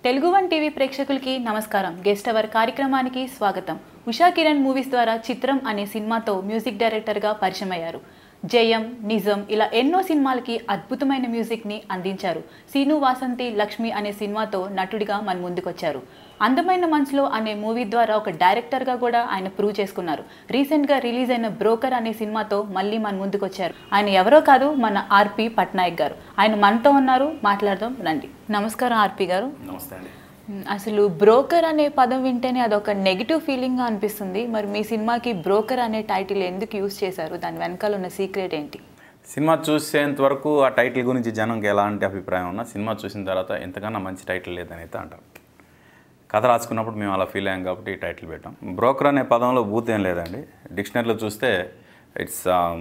Telugu one TV ప్రేక్షకులకి నమస్కారం guest hour కార్యక్రమానికి స్వాగతం ఉషా కిరణ్ మూవీస్ ద్వారా చిత్రం అనే సినిమాతో మ్యూజిక్ డైరెక్టర్గా పరిచయం అయ్యారు జయం నిజం ఇలా ఎన్నో సినిమాలకి అద్భుతమైన మ్యూజిక్ని అందించారు సీను వాసంతి లక్ష్మి అనే సినిమాతో నటుడిగా మన ముందుకొచ్చారు అందమైన మనసులో అనే మూవీ ద్వారా ఒక డైరెక్టర్గా కూడా ఆయన ప్రూవ్ చేసుకున్నారు రీసెంట్గా రిలీజ్ అయిన బ్రోకర్ అనే సినిమాతో మళ్ళీ మన ముందుకొచ్చారు ఆయన ఎవరో కాదు మన ఆర్పి పట్నాయక్ గారు ఆయన మనతో ఉన్నారు మాట్లాడదాం రండి నమస్కారం ఆర్పి గారు నమస్తే అండి మ్, అసలు బ్రోకర్ అనే పదం వింటేనే అదొక నెగిటివ్ ఫీలింగ్గా అనిపిస్తుంది మరి మీ సినిమాకి బ్రోకర్ అనే టైటిల్ ఎందుకు యూజ్ చేశారు దాని వెనకాల ఉన్న సీక్రెట్ ఏంటి సినిమా చూసేంత వరకు ఆ టైటిల్ గురించి జనంకి ఎలాంటి అభిప్రాయం ఉన్నా సినిమా చూసిన తర్వాత ఎంతకన్నా మంచి టైటిల్ లేదని అయితే అంటారు కథ రాసుకున్నప్పుడు మేము అలా ఫీల్ అయ్యాం కాబట్టి ఈ టైటిల్ పెట్టాం బ్రోకర్ అనే పదంలో బూత్ ఏం లేదండి డిక్షనరీలో చూస్తే ఇట్స్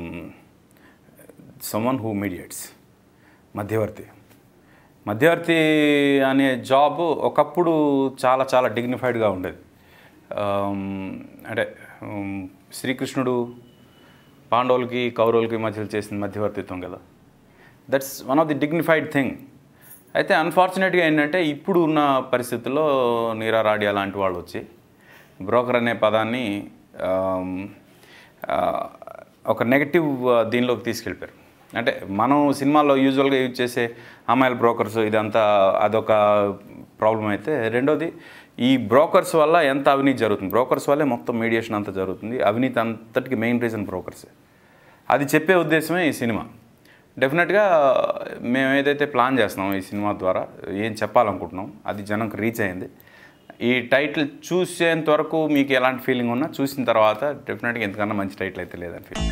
సమన్ హూ మీడియేట్స్ మధ్యవర్తి మధ్యవర్తి అనే జాబ్ ఒకప్పుడు చాలా చాలా డిగ్నిఫైడ్గా ఉండేది ఆమ్, అంటే ఉమ్, శ్రీకృష్ణుడు పాండవులకి కౌరవులకి మధ్యలో చేసిన మధ్యవర్తిత్వం కదా that's one of the dignified thing అయితే అన్ఫార్చునేట్గా ఏంటంటే ఇప్పుడు ఉన్న పరిస్థితుల్లో నీరా రాడియా లాంటి వాళ్ళు వచ్చి బ్రోకర్ అనే పదాన్ని ఆమ్, ఆ, ఒక నెగటివ్ దీనిలోకి తీసుకెళ్ళిపోయారు అంటే మనం సినిమాల్లో యూజువల్గా యూజ్ చేసే అమ్మాయిల బ్రోకర్స్ ఇదంతా అదొక ప్రాబ్లం అయితే రెండోది ఈ బ్రోకర్స్ వల్ల ఎంత అవినీతి జరుగుతుంది బ్రోకర్స్ వల్లే మొత్తం మీడియేషన్ అంతా జరుగుతుంది అవినీతి అంతటికి మెయిన్ రీజన్ బ్రోకర్సే అది చెప్పే ఉద్దేశమే ఈ సినిమా డెఫినెట్గా మేము ఏదైతే ప్లాన్ చేస్తున్నాం ఈ సినిమా ద్వారా ఏం చెప్పాలనుకుంటున్నాం అది జనంకి రీచ్ అయింది ఈ టైటిల్ చూసేంత వరకు మీకు ఎలాంటి ఫీలింగ్ ఉన్నా చూసిన తర్వాత డెఫినెట్గా ఎంతకన్నా మంచి టైటిల్ అయితే లేదని ఫీల్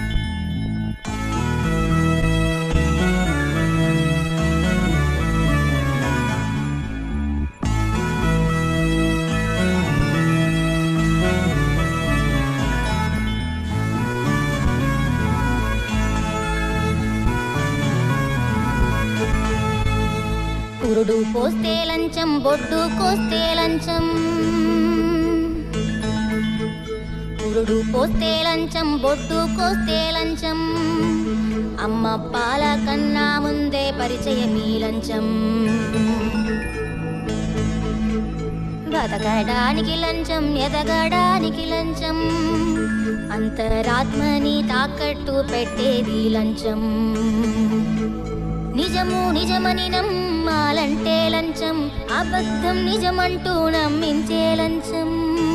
పురుడు పోస్తే లంచం బొడ్డు కోస్తే లంచం పురుడు పోస్తే లంచం బొడ్డు కోస్తే లంచం అమ్మ పాల కన్నా ముందే పరిచయమీ లంచం బతకడానికి లంచం ఎదగడానికి లంచం అంతరాత్మని తాకట్టు పెట్టేది లంచం నిజము నిజమని నమ్మాలంటే లంచం అబద్ధం నిజమంటూ నమ్మించే లంచం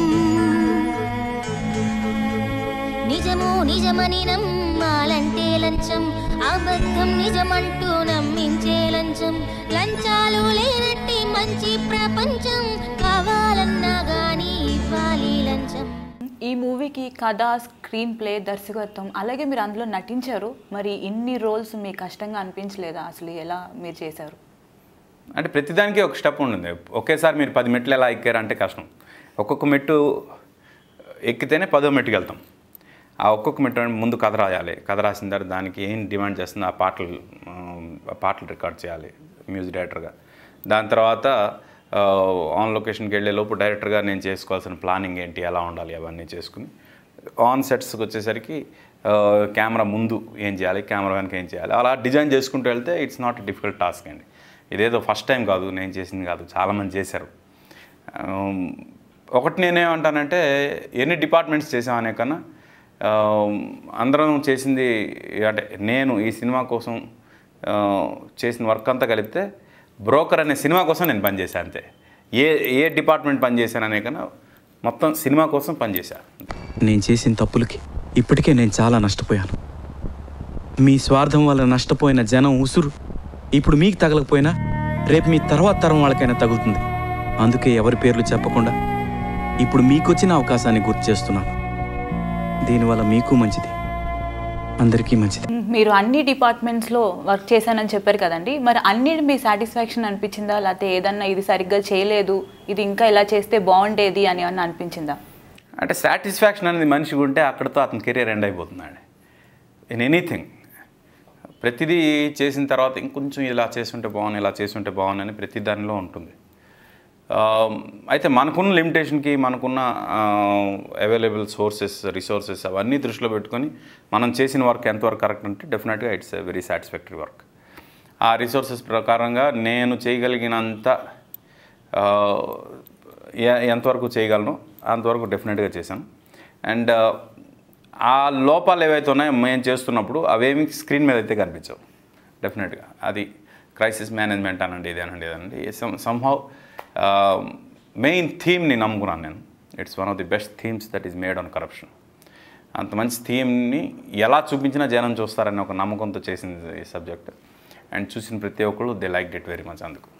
నిజము నిజమని నమ్మాలంటే లంచం అబద్ధం నిజమంటూ నమ్మించే లంచం లంచాలు లేనట్టి మంచి ప్రపంచం కావాలన్నా గానీ ఇవ్వాలి లంచం ఈ మూవీకి కథ స్క్రీన్ ప్లే దర్శకత్వం అలాగే మీరు అందులో నటించారు మరి ఇన్ని రోల్స్ మీ కష్టంగా అనిపించలేదా అసలు ఎలా మీరు చేశారు అంటే ప్రతిదానికి ఒక స్టెప్ ఉంటుంది ఒకేసారి మీరు పది మెట్లు ఎలా ఎక్కారంటే కష్టం ఒక్కొక్క మెట్టు ఎక్కితేనే పదో మెట్టుకి వెళ్తాం ఆ ఒక్కొక్క మెట్టు ముందు కథ రాయాలి కథ రాసిన తర్వాత దానికి ఏం డిమాండ్ చేస్తుందో ఆ పాటలు ఆ, ఆ పాటలు రికార్డ్ చేయాలి మ్యూజిక్ డైరెక్టర్గా దాని తర్వాత ఆన్ లొకేషన్కి వెళ్ళే లోపు డైరెక్టర్గా నేను చేసుకోవాల్సిన ప్లానింగ్ ఏంటి ఎలా ఉండాలి అవన్నీ చేసుకుని ఆన్ సెట్స్కి వచ్చేసరికి కెమెరా ముందు ఏం చేయాలి కెమెరా వెనక ఏం చేయాలి అలా డిజైన్ చేసుకుంటూ వెళ్తే ఇట్స్ నాట్ డిఫికల్ట్ టాస్క్ అండి ఇదేదో ఫస్ట్ టైం కాదు నేను చేసింది కాదు చాలామంది చేశారు ఆమ్, ఒకటి నేనేమంటానంటే ఎన్ని డిపార్ట్మెంట్స్ చేసామనే కన్నా ఆమ్, అందరం చేసింది అంటే నేను ఈ సినిమా కోసం ఆ, చేసిన వర్క్ అంతా కలిపితే బ్రోకర్ అనే సినిమా కోసం నేను పనిచేశాను అంతే ఏ ఏ డిపార్ట్మెంట్ పనిచేశాను అనే కన్నా మొత్తం సినిమా కోసం పనిచేశాను నేను చేసిన తప్పులకి ఇప్పటికే నేను చాలా నష్టపోయాను మీ స్వార్థం వల్ల నష్టపోయిన జనం ఉసురు ఇప్పుడు మీకు తగలకపోయినా రేపు మీ తర్వాత తరం వాళ్ళకైనా తగులుతుంది అందుకే ఎవరి పేర్లు చెప్పకుండా ఇప్పుడు మీకు వచ్చిన అవకాశాన్ని గుర్తు చేస్తున్నాను దీనివల్ల మీకు మంచిది అందరికీ మంచిది మీరు అన్ని డిపార్ట్మెంట్స్లో వర్క్ చేశానని చెప్పారు కదండి మరి అన్ని మీ సాటిస్ఫాక్షన్ అనిపించిందా లేకపోతే ఏదన్నా ఇది సరిగ్గా చేయలేదు ఇది ఇంకా ఇలా చేస్తే బాగుండేది అని ఏమన్నా అనిపించిందా అంటే సాటిస్ఫాక్షన్ అనేది మనిషికి ఉంటే అక్కడితో అతని కెరీర్ ఎండ్ అయిపోతుందండి ఇన్ ఎనీథింగ్ ప్రతిదీ చేసిన తర్వాత ఇంకొంచెం ఇలా చేస్తుంటే బాగుంది ఇలా చేస్తుంటే బాగుంది అని ప్రతి దానిలో ఉంటుంది ఆ, అయితే మనకున్న లిమిటేషన్కి మనకున్న అవైలబుల్ సోర్సెస్ రిసోర్సెస్ అవన్నీ దృష్టిలో పెట్టుకొని మనం చేసిన వర్క్ ఎంతవరకు కరెక్ట్ అంటే డెఫినెట్గా it's a very satisfactory work ఆ రిసోర్సెస్ ప్రకారంగా నేను చేయగలిగినంత ఎ- ఎంతవరకు చేయగలను అంతవరకు డెఫినెట్గా చేశాను అండ్ ఆ లోపాలు ఏవైతే ఉన్నాయో మేము చేస్తున్నప్పుడు అవేమి స్క్రీన్ మీద అయితే కనిపించవు డెఫినెట్గా అది క్రైసిస్ మేనేజ్మెంట్ అనండి ఇది అనండి ఇది అనండి సంహౌ మెయిన్ థీమ్ని నమ్ముకున్నాను నేను it's one of the best themes that is made on corruption అంత మంచి థీమ్ని ఎలా చూపించినా జనం చూస్తారని ఒక నమ్మకంతో చేసింది ఈ సబ్జెక్ట్ అండ్ చూసిన ప్రతి ఒక్కళ్ళు they like it very much అందుకు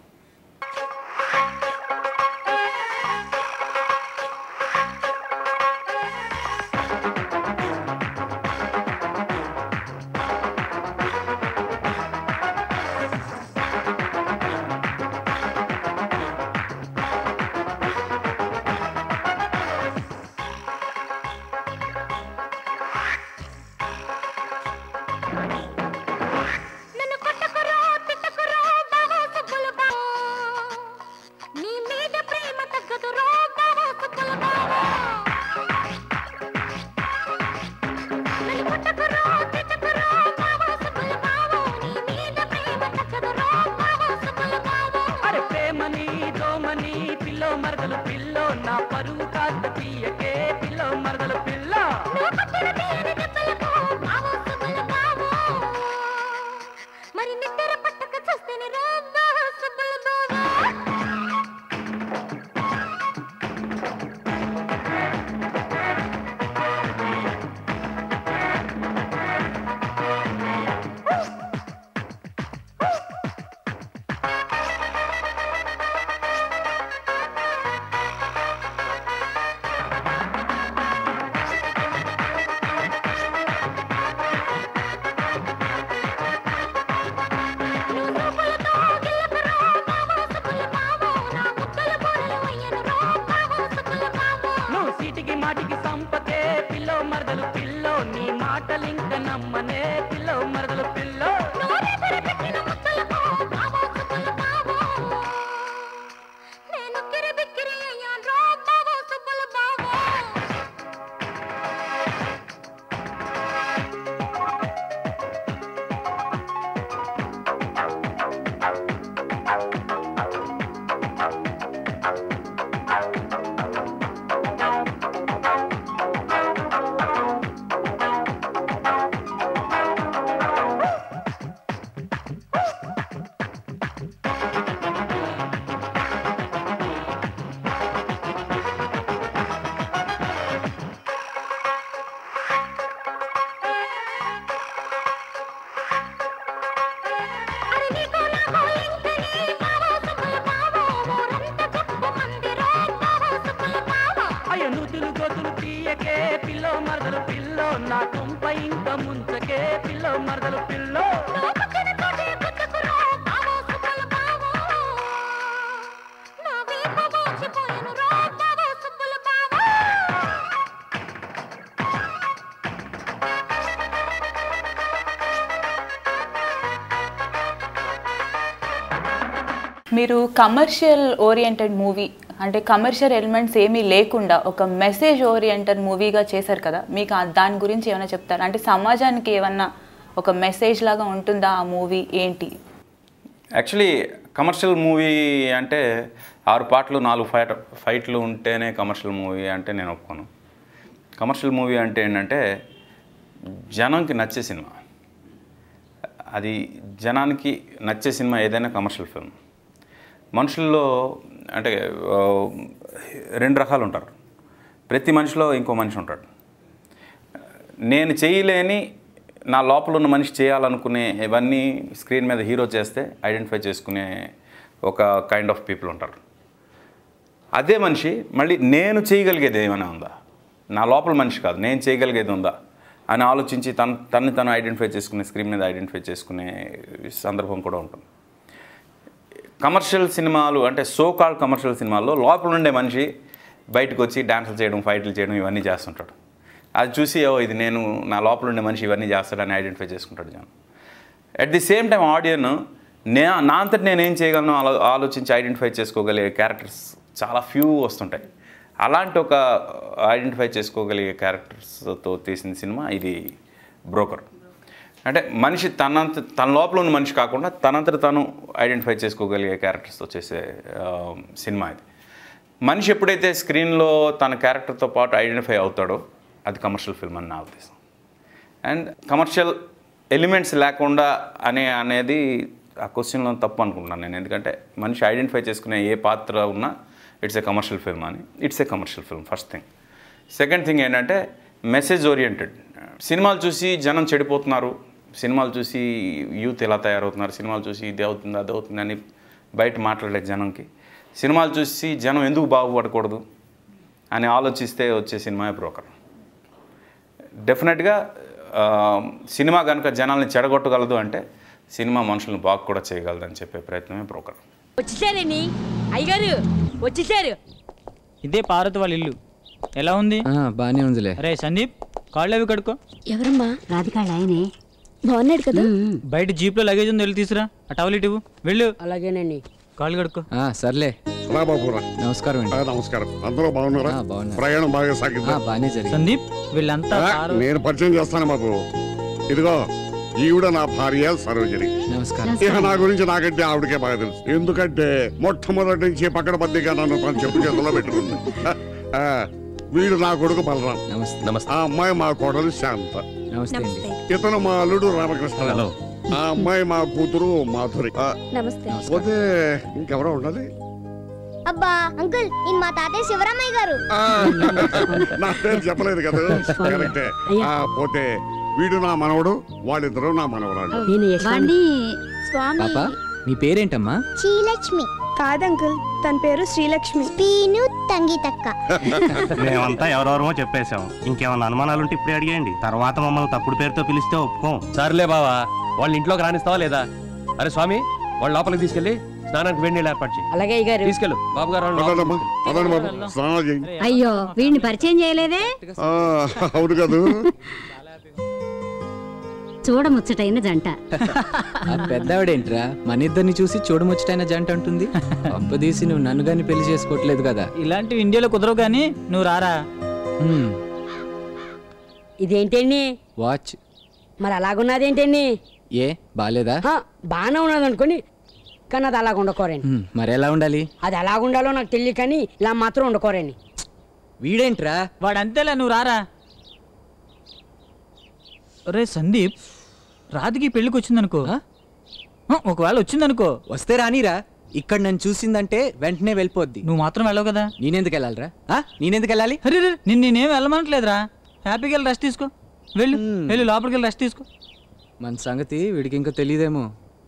నన్ను కొట్టకురో తిట్టకురో బావో సుబ్బులు బావో నీ మీద ప్రేమ తగ్గదురో బావో సుబ్బులు బావో నన్ను కొట్టకురో తిట్టకురో బావో సుబ్బులు బావో నీ మీద ప్రేమ తగ్గదురో బావో సుబ్బులు బావో అరే ప్రేమని దోమని పిల్లో మరదలు పిల్లో నా పరువు కాస్త తీయకే పిల్లో మరదలు పిల్ల నువ్వు కొట్టిన తీయని దెబ్బలకు బావో సుబ్బులు బావో మరి నిద్ర పట్టక చూస్తేనే రా బావో సుబ్బులు బావో నువ్వు సూపులతో గిల్లకురో బావో సుబ్బులు బావో నా ముద్దల బోరలు అయ్యను రో బావో సుబ్బులు బావో నువ్వు సీటికి మాటికి సంపతే పిల్లో మరదలు పిల్లో నీ మాటలింక నమ్మనే పిల్లో మరదలు పిల్లో నువ్వు నిద్ర పెట్టిన ముద్దలకు బావో సుబ్బులు బావో నేను కిరిబిక్కిరి అయ్యాను రో బావో సుబ్బులు బావో అరే నీకు నాకు లింకని బావో సుబ్బులు బావో ఊరంతా చెప్పు మందిరో బావో సుబ్బులు బావో అయ్యో నూతులు గోతులు తీయకే పిల్లో మరదలు పిల్లో నా తుంప ఇంక ముంచకే పిల్లో మరదలు పిల్లో నువ్వు పక్కన తోటే గుద్దకురో బావో సుబ్బులు బావో నా వీపు వాచిపోయెను రో బావో సుబ్బులు బావో మీరు కమర్షియల్ ఓరియంటెడ్ మూవీ అంటే కమర్షియల్ ఎలిమెంట్స్ ఏమీ లేకుండా ఒక మెసేజ్ ఓరియంటెడ్ మూవీగా చేశారు కదా మీకు ఆ- దాని గురించి ఏమైనా చెప్తారా అంటే సమాజానికి ఏమన్నా ఒక మెసేజ్ లాగా ఉంటుందా ఆ మూవీ ఏంటి యాక్చువల్లీ కమర్షియల్ మూవీ అంటే ఆరు పాటలు నాలుగు ఫైట్ ఫైట్లు ఉంటేనే కమర్షియల్ మూవీ అంటే నేను ఒప్పుకోను కమర్షియల్ మూవీ అంటే ఏంటంటే జనంకి నచ్చే సినిమా అది జనానికి నచ్చే సినిమా ఏదైనా కమర్షియల్ ఫిల్మ్ మనుషుల్లో అంటే ఆ, రెండు రకాలు ఉంటారు ప్రతి మనిషిలో ఇంకో మనిషి ఉంటాడు నేను చేయలేని నా లోపల ఉన్న మనిషి చేయాలనుకునే ఇవన్నీ స్క్రీన్ మీద హీరో చేస్తే ఐడెంటిఫై చేసుకునే ఒక కైండ్ ఆఫ్ పీపుల్ ఉంటారు అదే మనిషి మళ్ళీ నేను చేయగలిగేది ఏమైనా ఉందా నా లోపల మనిషి కాదు నేను చేయగలిగేది ఉందా అని ఆలోచించి తన తన్ని తను ఐడెంటిఫై చేసుకునే స్క్రీన్ మీద ఐడెంటిఫై చేసుకునే సందర్భం కూడా ఉంటుంది కమర్షియల్ సినిమాలు అంటే సో కాల్డ్ కమర్షియల్ సినిమాల్లో లోపల ఉండే మనిషి బయటకు వచ్చి డాన్సులు చేయడం ఫైట్లు చేయడం ఇవన్నీ చేస్తుంటాడు అది చూసి ఓ ఇది నేను నా లోపల ఉండే మనిషి ఇవన్నీ చేస్తాడని ఐడెంటిఫై చేసుకుంటాడు జనం అట్ ది సేమ్ టైం ఆడియన్ నే నా అంతటి నేనేం చేయగలను ఆలో ఆలోచించి ఐడెంటిఫై చేసుకోగలిగే క్యారెక్టర్స్ చాలా ఫ్యూ వస్తుంటాయి అలాంటి ఒక ఐడెంటిఫై చేసుకోగలిగే క్యారెక్టర్స్తో తీసిన సినిమా ఇది బ్రోకర్ అంటే మనిషి తనంత తన లోపల ఉన్న మనిషి కాకుండా తనంతట తను ఐడెంటిఫై చేసుకోగలిగే క్యారెక్టర్స్తో చేసే ఆ, సినిమా ఇది మనిషి ఎప్పుడైతే స్క్రీన్లో తన క్యారెక్టర్తో పాటు ఐడెంటిఫై అవుతాడో అది కమర్షియల్ ఫిల్మ్ అని నా ఉద్దేశం అండ్ కమర్షియల్ ఎలిమెంట్స్ లేకుండా అనే అనేది ఆ క్వశ్చన్లో తప్పు అనుకుంటున్నాను నేను ఎందుకంటే మనిషి ఐడెంటిఫై చేసుకునే ఏ పాత్ర ఉన్నా ఇట్స్ ఏ కమర్షియల్ ఫిల్మ్ అని it's a commercial film first thing second thing ఏంటంటే మెసేజ్ ఓరియంటెడ్ సినిమాలు చూసి జనం చెడిపోతున్నారు సినిమాలు చూసి యూత్ ఎలా తయారవుతున్నారు సినిమాలు చూసి ఇది అవుతుంది అది అవుతుంది అని బయట మాట్లాడే జనంకి సినిమాలు చూసి జనం ఎందుకు బాగుపడకూడదు అని ఆలోచిస్తే వచ్చే సినిమా బ్రోకర్ డెఫినెట్గా ఆ, సినిమా కనుక జనాల్ని చెడగొట్టగలదు అంటే సినిమా మనుషులను బాగు కూడా చేయగలదని చెప్పే ప్రయత్నమే బ్రోకర్ వచ్చేసారండి అయ్యగారు వచ్చేసారు ఇదే పార్వతి వాళ్ళ ఇల్లు ఎలా ఉంది బాగానే ఉందిలే అరే సందీప్ కాళ్ళు అవి కడుకో ఎవరమ్మా రాధికాళ్ళ ఆయనే బాగున్నాడు కదా బయట జీప్లో లగేజ్ ఉంది వెళ్ళి తీసురా ఆ టవల్ ఇటు ఇవ్వు. వెళ్ళు అలాగేనండి కాళ్ళు కడుకో ఆ, సర్లే రా బాబురా నమస్కారం ఆ, అండి నమస్కారం అందరూ బాగున్నారా ఆ, బాగున్నారు. ప్రయాణం బాగా ఆ, సాగిందా బాగానే జరిగింది సందీప్ వీళ్ళంతా ఆ, కారు- నేను పరిచయం చేస్తాను బాబు ఇదిగో ఈవిడ నా భార్య సరోజిని నమస్కారం ఇక నా గురించి నాకంటే ఆవిడకే బాగా తెలుసు ఎందుకంటే మొట్టమొదటి నుంచి పక్కన బద్దిగా నన్ను తను చెప్పు చేతుల్లో పెట్టుకుంది ఆ, వీడు నా కొడుకు బలరాం నమస్తే నమస్తే ఆ అమ్మాయి మా కోడలు శాంత నమస్తే అండి ఇతను మా అల్లుడు రామకృష్ణ హలో ఆ అమ్మాయి మా కూతురు మాధురి ఆ, నమస్తే పోతే ఇంకెవరో ఉండాలి అబ్బా అంకుల్ ఈయన మా తాతయ్య శివరామయ్య గారు ఆ, నా పేరు చెప్పలేదు కదా కరెక్టే ఆ, పోతే వీడు నా మనవడు వాళ్ళిద్దరూ నా మనవరాలు నేను యశ్వంత్ స్వామి పాప నీ పేరేంటమ్మా శ్రీలక్ష్మి కాదంకుల్ తన పేరు శ్రీలక్ష్మి పీను తంగితక్క మేమంతా ఎవరెవరమో చెప్పేశాం ఇంకేమన్నా అనుమానాలు ఉంటే ఇప్పుడే అడిగేయండి తర్వాత మమ్మల్ని తప్పుడు పేరుతో పిలిస్తే ఒప్పుకోం సర్లే బావా వాళ్ళ ఇంట్లోకి రానిస్తావా లేదా అరే స్వామి వాళ్ళ లోపలికి తీసుకెళ్ళి స్నానానికి వేడి నీళ్ళు ఏర్పాటు చేయి అలాగే అయ్యగారు తీసుకెళ్ళు బాబు గారు వాళ్ళని పదండమ్మా లోపలికి పదండి బాబు స్నానం చేయండి అరే, అయ్యో వీడిని పరిచయం చేయలేదే ఆ, అవును కదూ చూడముచ్చటైన జంట ఆ పెద్దవాడేంట్రా మన ఇద్దరిని చూసి చూడముచ్చటైన జంట అంటుంది పంపదీసి నువ్వు నన్ను గాని పెళ్లి చేసుకోవట్లేదు కదా ఇలాంటివి ఇండియాలో కుదరవు కానీ నువ్వు రారా హ్మ్, ఇదేంటండి వాచ్ మరి అలాగున్నదేంటండి ఏ బాలేదా హ, బాగానే ఉన్నది అనుకోని కానీ అది అలాగ ఉండకోరండి హ్మ్, మరి ఎలా ఉండాలి అది ఎలాగుండాలో నాకు తెలియదు కానీ ఇలా మాత్రం ఉండకోరండి వీడేంట్రా వాడు అంతేలే నువ్వు రారా రే సందీప్ రాధికి పెళ్ళికి వచ్చిందనుకో ఆ? ఆ, ఒకవేళ వచ్చిందనుకో వస్తే రానిరా ఇక్కడ నన్ను చూసిందంటే వెంటనే వెళ్ళిపోద్ది నువ్వు మాత్రం వెళ్ళవు కదా నేనెందుకు వెళ్ళాలిరా ఆ? నేనెందుకు వెళ్ళాలి అరే రే, నిన్ను నేనేం వెళ్ళమనట్లేదురా హ్యాపీగా వెళ్ళి రెస్ట్ తీసుకో వెళ్ళు వెళ్ళి లోపలికి వెళ్ళి రెస్ట్ తీసుకో మన సంగతి వీడికి ఇంకా తెలియదేమో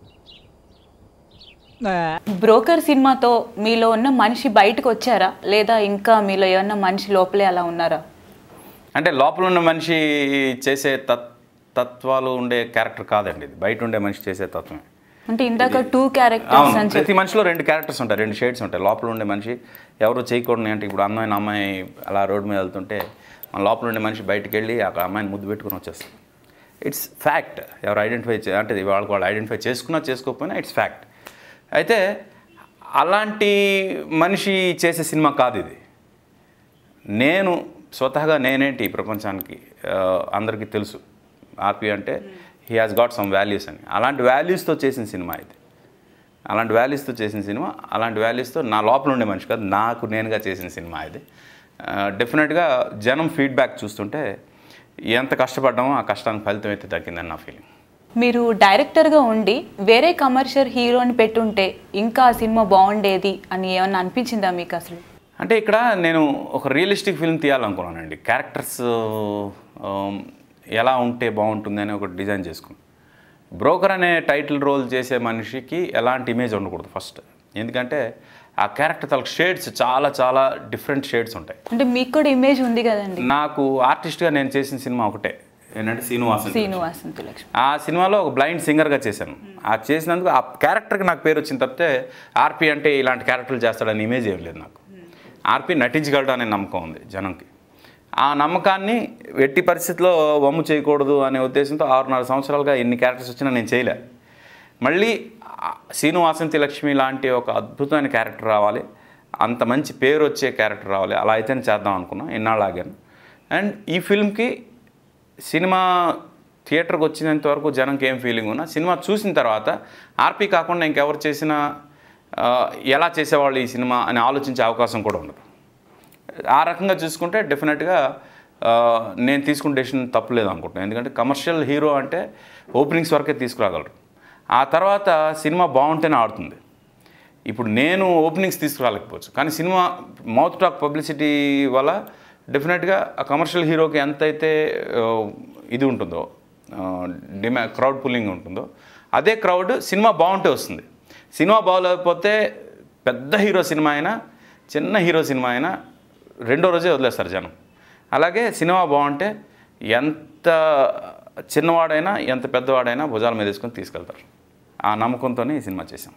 ఆ, బ్రోకర్ సినిమాతో మీలో ఉన్న మనిషి బయటకు వచ్చారా లేదా ఇంకా మీలో ఏమన్నా మనిషి లోపలే అలా ఉన్నారా అంటే లోపల ఉన్న మనిషి చేసే తత్ తత్వాలు ఉండే క్యారెక్టర్ కాదండి ఇది బయట ఉండే మనిషి చేసే తత్వమే అంటే ఇందాక టూ క్యారెక్టర్స్ అవును అని చెప్పి ప్రతి మనిషిలో రెండు క్యారెక్టర్స్ ఉంటాయి రెండు షేడ్స్ ఉంటాయి లోపల ఉండే మనిషి ఎవరు చేయకూడని అంటే ఇప్పుడు అమ్మాయిని అమ్మాయి అలా రోడ్డు మీద వెళ్తుంటే మన లోపల ఉండే మనిషి బయటికి వెళ్ళి అక్కడ అమ్మాయిని ముద్దు పెట్టుకుని వచ్చేస్తాం ఇట్స్ ఫ్యాక్ట్ ఎవరు ఐడెంటిఫై చే అంటే వాళ్ళకి వాళ్ళు ఐడెంటిఫై చేసుకున్నా చేసుకోకపోయినా ఇట్స్ ఫ్యాక్ట్ అయితే అలాంటి మనిషి చేసే సినిమా కాదు ఇది నేను స్వతహాగా నేనేంటి ఈ ప్రపంచానికి ఆ, అందరికీ తెలుసు ఆర్పి అంటే he has got some values అని అలాంటి వాల్యూస్తో చేసిన సినిమా ఇది అలాంటి వాల్యూస్తో చేసిన సినిమా అలాంటి వాల్యూస్తో నా లోపల ఉండే మనిషి కాదు నాకు నేనుగా చేసిన సినిమా ఇది డెఫినెట్గా జనం ఫీడ్బ్యాక్ చూస్తుంటే ఎంత కష్టపడ్డామో ఆ కష్టానికి ఫలితం అయితే దక్కిందని నా ఫీలింగ్ మీరు డైరెక్టర్గా ఉండి వేరే కమర్షియల్ హీరోని పెట్టుంటే ఇంకా ఆ సినిమా బాగుండేది అని ఏమన్నా అనిపించిందా మీకు అసలు అంటే ఇక్కడ నేను ఒక రియలిస్టిక్ ఫిల్మ్ తీయాలనుకున్నానండి క్యారెక్టర్స్ ఎలా ఉంటే బాగుంటుంది అని ఒక డిజైన్ చేసుకున్నాను బ్రోకర్ అనే టైటిల్ రోల్ చేసే మనిషికి ఎలాంటి ఇమేజ్ ఉండకూడదు ఫస్ట్ ఎందుకంటే ఆ క్యారెక్టర్ తల షేడ్స్ చాలా చాలా డిఫరెంట్ షేడ్స్ ఉంటాయి అంటే మీకు కూడా ఇమేజ్ ఉంది కదండి నాకు ఆర్టిస్ట్గా నేను చేసిన సినిమా ఒకటే ఏంటంటే శ్రీనివాసన్ శ్రీనివాసన్ లక్ష్మి ఆ సినిమాలో ఒక బ్లైండ్ సింగర్గా చేశాను ఆ చేసినందుకు ఆ క్యారెక్టర్కి నాకు పేరు వచ్చింది తప్పితే ఆర్పి అంటే ఇలాంటి క్యారెక్టర్లు చేస్తాడని ఇమేజ్ ఏం లేదు నాకు ఆర్పి నటించగలడు అనే నమ్మకం ఉంది జనంకి ఆ నమ్మకాన్ని ఎట్టి పరిస్థితిలో వమ్ము చేయకూడదు అనే ఉద్దేశంతో ఆరున్నర సంవత్సరాలుగా ఎన్ని క్యారెక్టర్స్ వచ్చినా నేను చేయలే మళ్ళీ ఆ శ్రీను వాసంతి లక్ష్మి లాంటి ఒక అద్భుతమైన క్యారెక్టర్ రావాలి అంత మంచి పేరు వచ్చే క్యారెక్టర్ రావాలి అలా అయితేనే చేద్దాం అనుకున్నాం ఎన్నాళ్ళు ఆగాను అండ్ ఈ ఫిల్మ్కి సినిమా థియేటర్కి వచ్చినంత వరకు జనంకి ఏం ఫీలింగ్ ఉన్నా సినిమా చూసిన తర్వాత ఆర్పీ కాకుండా ఇంకెవరు చేసినా ఆ, ఎలా చేసేవాళ్ళు ఈ సినిమా అని ఆలోచించే అవకాశం కూడా ఉండదు ఆ రకంగా చూసుకుంటే డెఫినెట్గా ఆ, నేను తీసుకున్న డెసిషన్ తప్పులేదు అనుకుంటున్నాను ఎందుకంటే కమర్షియల్ హీరో అంటే ఓపెనింగ్స్ వరకే తీసుకురాగలరు ఆ తర్వాత సినిమా బాగుంటేనే ఆడుతుంది ఇప్పుడు నేను ఓపెనింగ్స్ తీసుకురాలేకపోవచ్చు కానీ సినిమా మౌత్ టాక్ పబ్లిసిటీ వల్ల డెఫినెట్గా ఆ కమర్షియల్ హీరోకి ఎంతైతే ఆ, ఇది ఉంటుందో డిమా క్రౌడ్ పుల్లింగ్ ఉంటుందో అదే క్రౌడ్ సినిమా బాగుంటే వస్తుంది సినిమా బాగోలేకపోతే పెద్ద హీరో సినిమా అయినా చిన్న హీరో సినిమా అయినా రెండో రోజే వదిలేస్తారు జనం అలాగే సినిమా బాగుంటే ఎంత చిన్నవాడైనా ఎంత పెద్దవాడైనా భుజాల మీద వేసుకొని తీసుకెళ్తారు ఆ నమ్మకంతోనే ఈ సినిమా చేశాం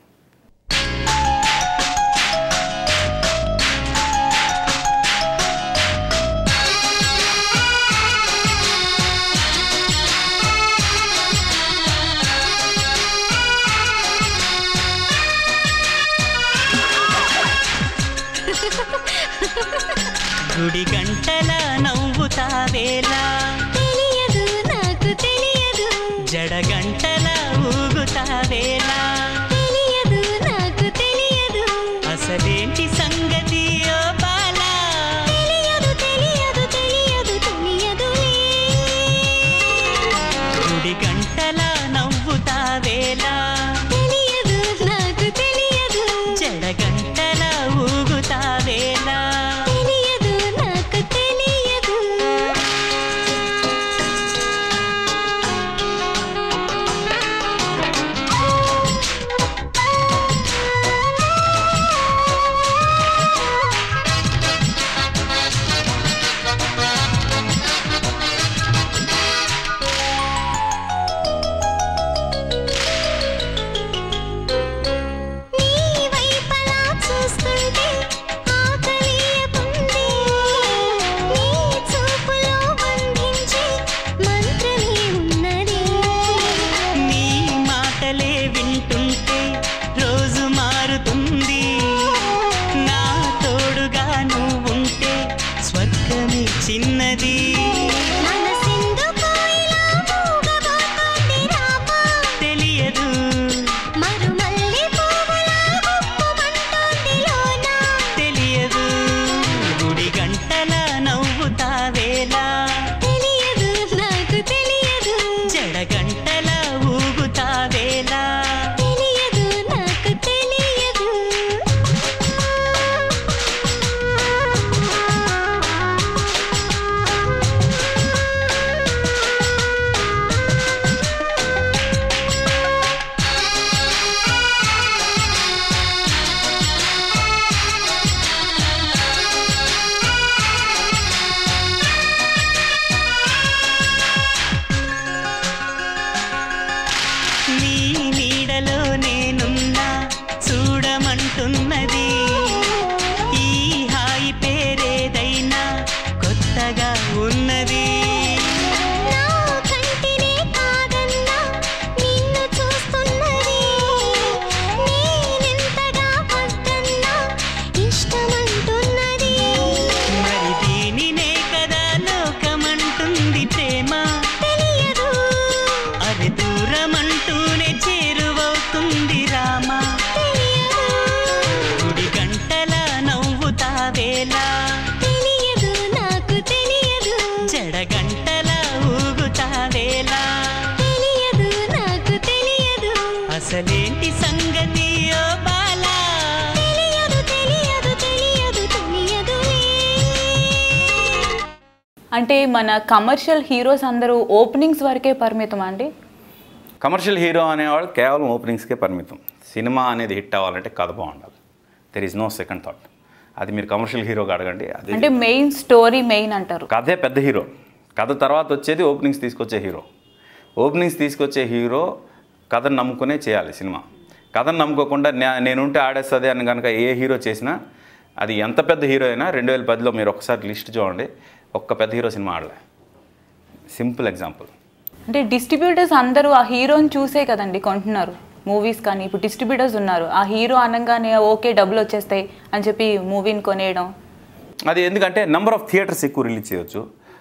గుడి గంటల నవ్వుతావేలా తెలియదు నాకు తెలియదు జడ గంటల ఊగుతావేలా తెలియదు నాకు తెలియదు అసలేంటి సంగతి ఓ బాలా తెలియదు తెలియదు తెలియదు తెలియదు గుడి గంటల నవ్వుతావేలా తెలియదు నాకు తెలియదు జడ గంటల ఊగుతావేలా తెలియదు నాకు తెలియదు నీ వైపలా చూస్తుంటే ఆకలియకుంది నీ చూపులో బంధించే మంత్రమే ఉన్నది నీ మాటలే వింటుంటే రోజు మారుతుంది నా తోడుగా నువ్వుంటే స్వర్గమే చిన్నది తెలియదు మరుమల్లి తెలియదు గుడి గంటల నవ్వుతావేలా తెలియదు నాకు తెలియదు జడ గంటల ఊగుతావేలా తెలియదు నాకు తెలియదు నీ నీడలో నేనున్నా చూడమంటున్నది ఈ హాయి పేరేదైనా కొత్తగా ఉన్నది నా కంటినే కాదన్నా నిన్ను చూస్తున్నది నేనెంతగా వద్దన్నా ఇష్టమంటున్నది మరి దీనినే కదా లోకమంటుంది ప్రేమ తెలియదు అది దూరమంటూనే చేరువవుతుంది రామా గుడి గంటల నవ్వుతావేలా తెలియదు నాకు తెలియదు జడ గంటల ఊగుతావేలా తెలియదు నాకు తెలియదు అసలేంటి సంగతి ఓ బాలా తెలియదు తెలియదు తెలియదు తెలియదు అంటే మన కమర్షియల్ హీరోస్ అందరూ ఓపెనింగ్స్ వరకే పరిమితం అండి కమర్షియల్ హీరో అనేవాడు కేవలం ఓపెనింగ్స్కే పరిమితం సినిమా అనేది హిట్ అవ్వాలంటే కథ బాగుండాలి there is no second thought అది మీరు కమర్షియల్ హీరోగా అడగండి అది అంటే మెయిన్ స్టోరీ మెయిన్ అంటారు కథే పెద్ద హీరో కథ తర్వాత వచ్చేది ఓపెనింగ్స్ తీసుకొచ్చే హీరో ఓపెనింగ్స్ తీసుకొచ్చే హీరో కథను నమ్ముకునే చేయాలి సినిమా కథను నమ్ముకోకుండా నే- నేనుంటే ఆడేస్తుంది అని కనుక ఏ హీరో చేసినా అది ఎంత పెద్ద హీరో అయినా రెండు వేల పదిలో మీరు ఒకసారి లిస్ట్ చూడండి ఒక్క పెద్ద హీరో సినిమా ఆడలే సింపుల్ ఎగ్జాంపుల్ అంటే డిస్ట్రిబ్యూటర్స్ అందరూ ఆ హీరోని చూసే కదండి కొంటున్నారు మూవీస్ కానీ ఇప్పుడు డిస్ట్రిబ్యూటర్స్ ఉన్నారు ఆ హీరో అనగానే ఓకే డబ్బులు వచ్చేస్తాయి అని చెప్పి మూవీని కొనేయడం అది ఎందుకంటే నెంబర్ ఆఫ్ థియేటర్స్ ఎక్కువ రిలీజ్ చేయొచ్చు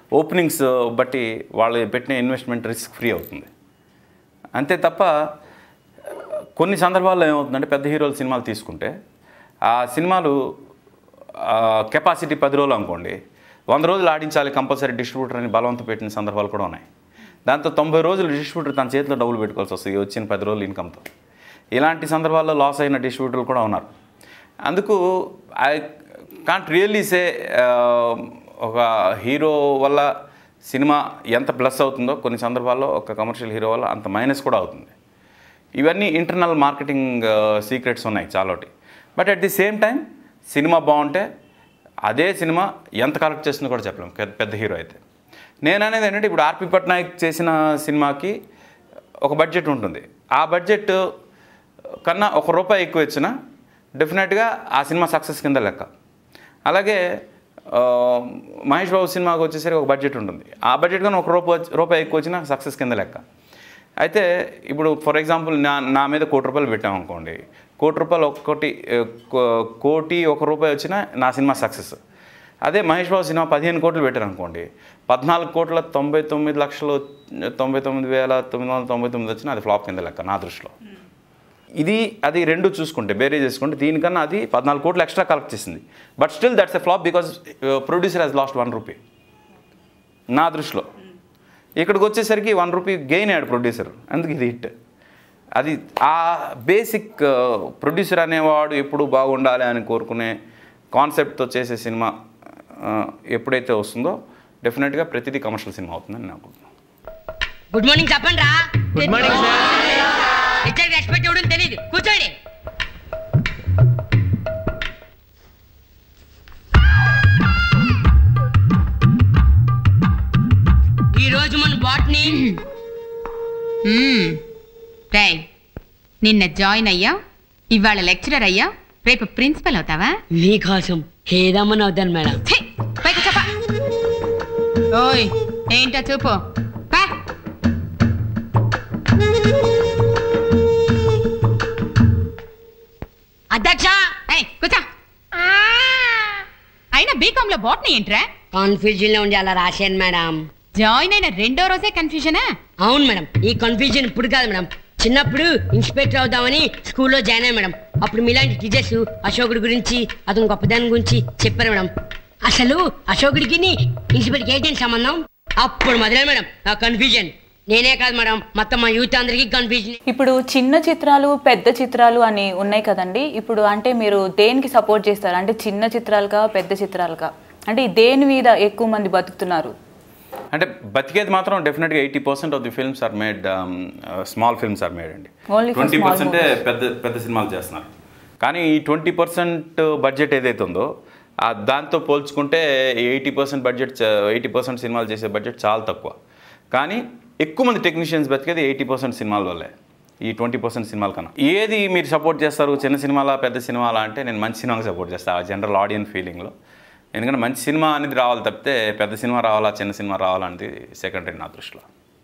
ఓపెనింగ్స్ బట్టి వాళ్ళు పెట్టిన ఇన్వెస్ట్మెంట్ రిస్క్ ఫ్రీ అవుతుంది అంతే తప్ప కొన్ని సందర్భాల్లో ఏమవుతుందంటే పెద్ద హీరోల సినిమాలు తీసుకుంటే ఆ సినిమాలు కెపాసిటీ పది రోజులు అనుకోండి వంద రోజులు ఆడించాలి కంపల్సరీ డిస్ట్రిబ్యూటర్ అని బలవంతం పెట్టిన సందర్భాలు కూడా ఉన్నాయి దాంతో తొంభై రోజులు డిస్ట్రిబ్యూటర్ తన చేతిలో డబ్బులు పెట్టుకోవాల్సి వస్తుంది ఈ వచ్చిన పది రోజులు ఇన్కమ్తో ఇలాంటి సందర్భాల్లో లాస్ అయిన డిస్ట్రిబ్యూటర్లు కూడా ఉన్నారు అందుకు ఐ కాంట్ రియల్లీ సే ఒక హీరో వల్ల సినిమా ఎంత ప్లస్ అవుతుందో కొన్ని సందర్భాల్లో ఒక కమర్షియల్ హీరో వల్ల అంత మైనస్ కూడా అవుతుంది ఇవన్నీ ఇంటర్నల్ మార్కెటింగ్ సీక్రెట్స్ ఉన్నాయి చాలోటి but at the same time సినిమా బాగుంటే అదే సినిమా ఎంత కలెక్ట్ చేస్తుందో కూడా చెప్పలేం పెద్ద పెద్ద హీరో అయితే నేను అనేది ఏంటంటే ఇప్పుడు ఆర్పి పట్నాయక్ చేసిన సినిమాకి ఒక బడ్జెట్ ఉంటుంది ఆ బడ్జెట్ కన్నా ఒక రూపాయి ఎక్కువ ఇచ్చినా డెఫినెట్గా ఆ సినిమా సక్సెస్ కింద లెక్క అలాగే ఆ, మహేష్ బాబు సినిమాకి వచ్చేసరికి ఒక బడ్జెట్ ఉంటుంది ఆ బడ్జెట్ కన్నా ఒక రూపాయి రూపాయి ఎక్కువ వచ్చినా సక్సెస్ కింద లెక్క అయితే ఇప్పుడు ఫర్ ఎగ్జాంపుల్ నా నా మీద కోటి రూపాయలు పెట్టామనుకోండి కోటి రూపాయలు ఒక్కటి ఏ, కో- కోటి ఒక రూపాయి వచ్చినా నా సినిమా సక్సెస్ అదే మహేష్ బాబు సినిమా పదిహేను కోట్లు పెట్టారు అనుకోండి పద్నాలుగు కోట్ల తొంభై తొమ్మిది లక్షలు తొంభై తొమ్మిది వేల తొమ్మిది వందల తొంభై తొమ్మిది వచ్చినా అది ఫ్లాప్ కింద లెక్క నా దృష్టిలో ఇది అది రెండు చూసుకుంటే బేరే చేసుకుంటే దీనికన్నా అది పద్నాలుగు కోట్లు ఎక్స్ట్రా కలెక్ట్ చేసింది but still that's a flop because producer has lost one rupee నా దృష్టిలో ఇక్కడికి వచ్చేసరికి వన్ రూపీ గెయిన్ అయ్యాడు ప్రొడ్యూసర్ అందుకు ఇది హిట్ అది ఆ బేసిక్ ప్రొడ్యూసర్ అనేవాడు ఎప్పుడు బాగుండాలి అని కోరుకునే కాన్సెప్ట్తో చేసే సినిమా ఆ, ఎప్పుడైతే వస్తుందో డెఫినెట్గా ప్రతిదీ కమర్షియల్ సినిమా అవుతుందని నేను అనుకుంటున్నాను గుడ్ మార్నింగ్ చెప్పండి రా గుడ్ మార్నింగ్ సార్ ఇద్దరికి రెస్పెక్ట్ ఇవ్వడం తెలియదు కూర్చోండి ఈ రోజు మన బాట్ని రేయ్ నిన్న జాయిన్ అయ్యా ఇవాళ లెక్చరర్ అయ్యా రేపు ప్రిన్సిపల్ అవుతావా మీకోసం ఏదమ్మని అవుతాను మేడం ఛీ, పైకి చెప్ప ఓయ్ ఏంటో చూపు పా. అధ్యక్ష ఏయ్, కూర్చో అయినా బీకామ్ లో బాట్నీ ఏంట్రా కన్ఫ్యూజన్ లో ఉండి అలా రాశాను మేడం జాయిన్ అయిన రెండో రోజే కన్ఫ్యూజనా అవును మేడం ఈ కన్ఫ్యూజన్ ఇప్పుడు కాదు మేడం చిన్నప్పుడు ఇన్స్పెక్టర్ అవుదామని స్కూల్లో జాయిన్ అయ్యాను మేడం అప్పుడు మీలాంటి టీచర్స్ అశోకుడి గురించి అతని గొప్పదాని గురించి చెప్పారు మేడం అసలు అశోకుడికి ఇన్స్పెక్టర్కి ఏంటి సంబంధం అప్పుడు మొదలై మేడం ఆ కన్ఫ్యూజన్ నేనే కాదు మేడం మొత్తం మా యూత్ అందరికీ కన్ఫ్యూజన్ ఇప్పుడు చిన్న చిత్రాలు పెద్ద చిత్రాలు అని ఉన్నాయి కదండి ఇప్పుడు అంటే మీరు దేనికి సపోర్ట్ చేస్తారు అంటే చిన్న చిత్రాలుగా పెద్ద చిత్రాలుగా అంటే దేని మీద ఎక్కువ మంది బతుకుతున్నారు అంటే బతికేది మాత్రం డెఫినెట్గా eighty percent of the films are made small films are made అండి Only for ట్వంటీ small పర్సెంటే పెద్ద పెద్ద సినిమాలు చేస్తున్నారు కానీ ఈ ట్వంటీ పర్సెంట్ బడ్జెట్ ఏదైతే ఉందో ఆ దాంతో పోల్చుకుంటే eighty percent budget eighty percent సినిమాలు చేసే బడ్జెట్ చాలా తక్కువ కానీ ఎక్కువ మంది టెక్నీషియన్స్ బతికేది ఎయిటీ పర్సెంట్ సినిమాల వల్లే ఈ ట్వంటీ పర్సెంట్ సినిమాల కన్నా ఏది మీరు సపోర్ట్ చేస్తారు చిన్న సినిమాలా పెద్ద సినిమాలా అంటే నేను మంచి సినిమాకి సపోర్ట్ చేస్తాను ఆ జనరల్ ఆడియన్స్ ఫీలింగ్లో ఎందుకంటే మంచి సినిమా అనేది రావాలి తప్పితే పెద్ద సినిమా రావాలా చిన్న సినిమా రావాలా అనేది సెకండరీ నా దృష్టిలో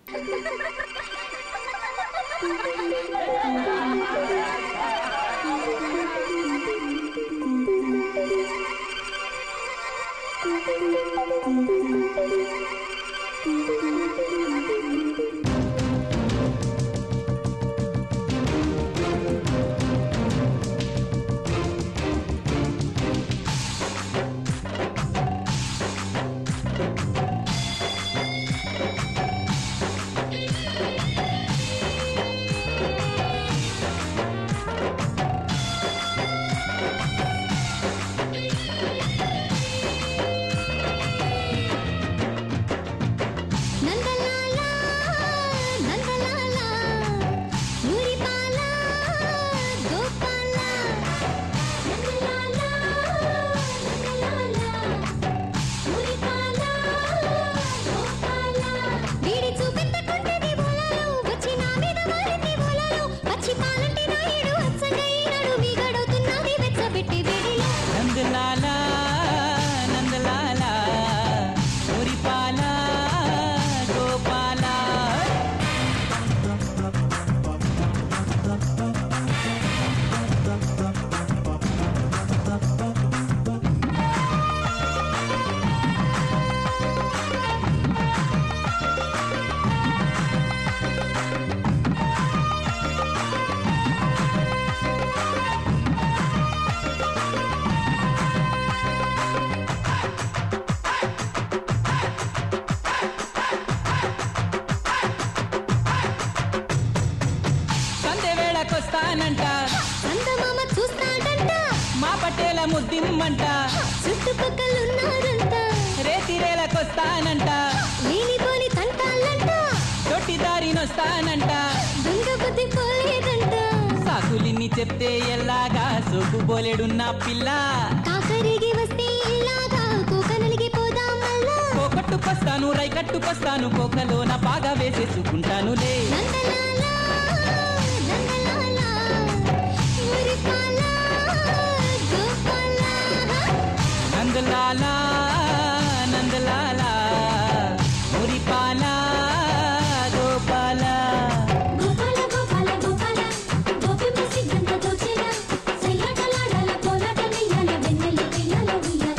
నందలాల నందలాల ఊరిపాల గోపాల నందలాల నందలాల ఊరిపాల గోపాల వీడి చూపెట్టకుంటేది బోలాలో వచ్చి నా మీద వాలింది బోలాలో వచ్చి పాలంటి నాయుడు అచ్చగైనాడు మీగడవుతున్నది వెచ్చబెట్టి వేడిలో నందలాల నందలాల మురిపాల గోపాల ముద్దిమ్మంట చుట్టుపక్కలున్నారంట రేతిరేలకొస్తానంట లేనిపోని తంటాలంట తొట్టి దారినొస్తానంట దొంగ బుద్ధి పోలేదంట సాకులిన్ని చెప్తే ఎల్లాగా సోకు బోలెడున్న పిల్ల కాకరిగి వస్తే ఇలాగా కోక నలిగిపోదాం మళ్ళా కోకట్టుకొస్తాను రై కట్టుకొస్తాను కోకలోన బాగా వేసేసుకుంటానులే నందలాలా, నందలాలా, మురిపాలా, గోపాలా. నందలాలా నందలాలా మురిపాలా గోపాలా గోపాల, గోపాల, గోపాల, గోపి ముసి గంట దోచెల, సయ్యాటలాడాల, కోలాట వెయ్యాల, వెన్నెల వెయ్యాల, ఉయ్యాల.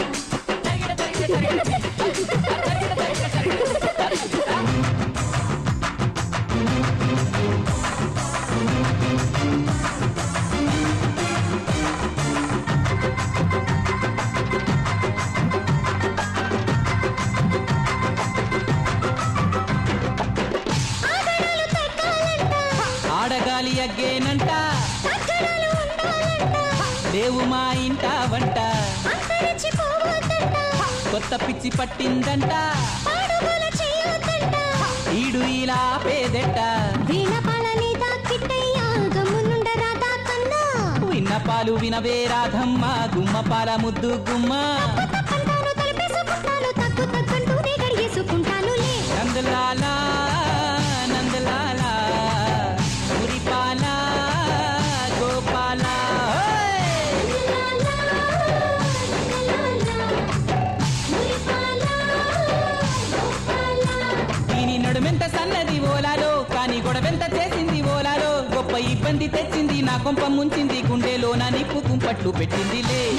ఆగడాలు తగ్గాలంట, ఆడగాలి అగ్గేనంట తగ్గడాలు ఉండాలంట, లేవు మా ఇంట వంట అంతరించిపోవద్దంట, కొత్త పిచ్చి పట్టిందంట పాడుగోల చేయొద్దంట. ఈడు ఇలా పేదెట్ట వీణపాల లేదా కిట్టయ్య, గమ్మునుండరాదా కన్నా. విన్నపాలు వినవే రాధమ్మ గుమ్మ పాల ముద్దు గుమ్మ తప్పంటాను, తలపేసుకుంటాను, తగ్గు తగ్గంటూనే గడిగేసుకుంటానులే. నందలాలా నందలాలా మురిపాల గోపాల దీని నడుమెంత సన్నది ఓలాలో కానీ గొడవెంత చేసింది ఓలాలో గొప్ప ఇబ్బంది తెచ్చింది నా కొంప ముంచింది గుండెలో నా నిప్పు కుంపట్లు పెట్టిందిలే